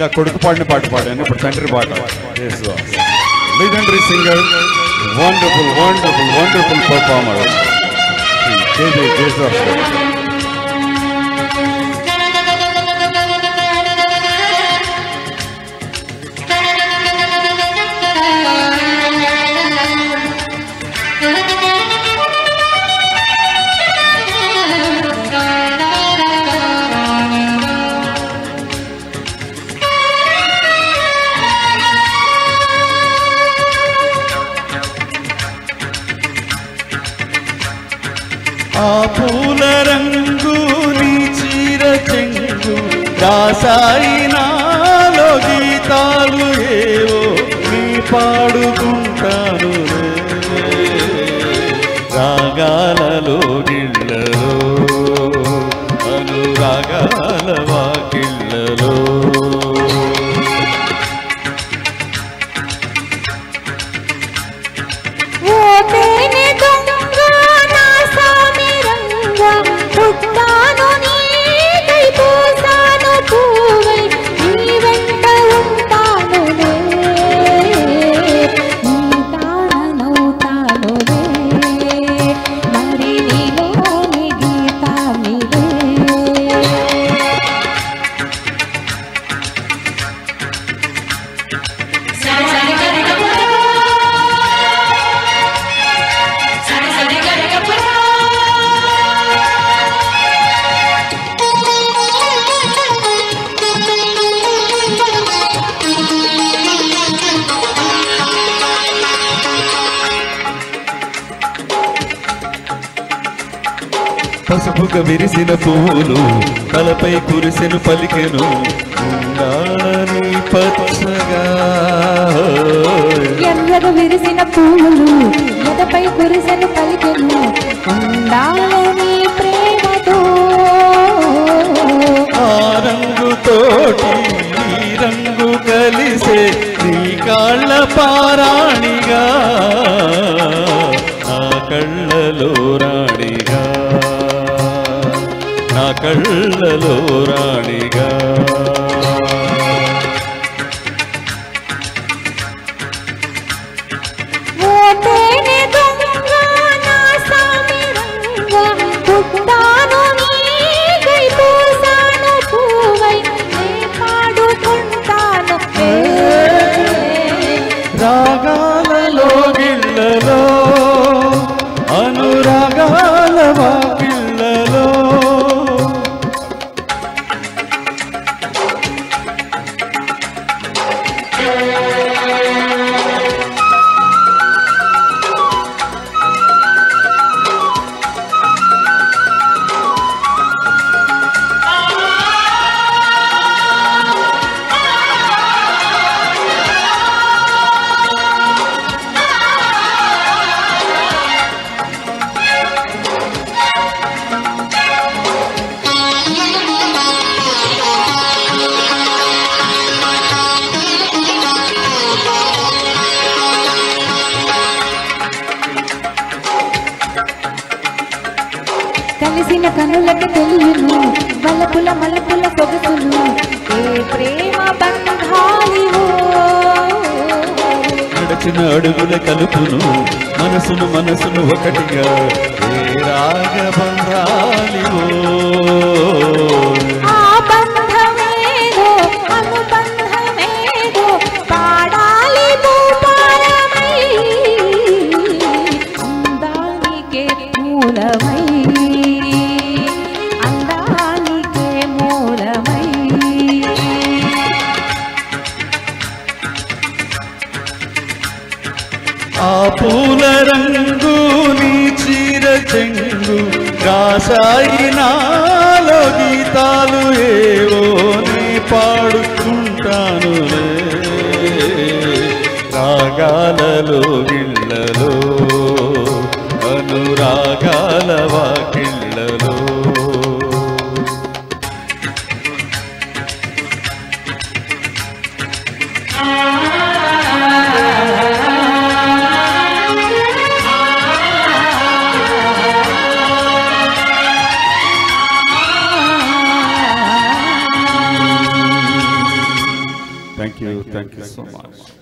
ఇంకా కొడుకు పాడిన పాట పాడాను ఇప్పుడు తండ్రి పాట legendary singer wonderful wonderful wonderful performer KJ జేసస్ ఆ పూల రంగు నీ చీర చెంగు రాసాయి నాలో గీతాలు ఏవో నీ పాడుకుంటాను రాగాలలో గిళ్ళలో అనురాగాల వాకిళ్ళలో ఓ తేనె దొంగ నా సామి రంగ పుట్టాను నీకై పూసాను పూవై నీ వెంట ఉంటానులే నీ తానవుతానులే మరి నీలోని గీతానిలే పసుపుగా విరిసిన పువ్వులు తలపై కురిసెను పలికెను ఉండాలని పచ్చగా ఎర్రగా విరిసిన పువ్వులు ఎదపై కురిసెను పలికెను ఉండాలని ప్రేమతో ఆ రంగుతోటి ఈ రంగు కలిసే నీ కాళ్ళ పారాణిగా నా కళ్ళలో రాణిగా నా కళ్ళలో రాణిగా ఓ తేనె దొంగ నా సామి రంగ పుట్టాను నీకై పూసాను పూవై నే పాడుకుంటాను ఏ రాగాలలో గిళ్ళలో అనురాగాల వాకిళ్ళలో కలిసిన కనులకు తెలియను వలపుల మలపుల సొగసులు ఏ ప్రేమ బంధాలివో నడచిన అడుగుల కలుపును మనసును మనసును ఒకటిగా ఏ రాగబంధాలివో ఆ బంధమేదో అనుబంధమేదో పాడాలి భూపాలమై అందానికే మూలమై అందానికే మూలమై ఆ పూల రంగు నీ చీర చెంగు రాసాయి నాలో గీతాలు ఏవో నీ పాడుకుంటాను రాగాలలో గిళ్ళలో అనురాగాల వాకిళ్ళలో thank you thank you so much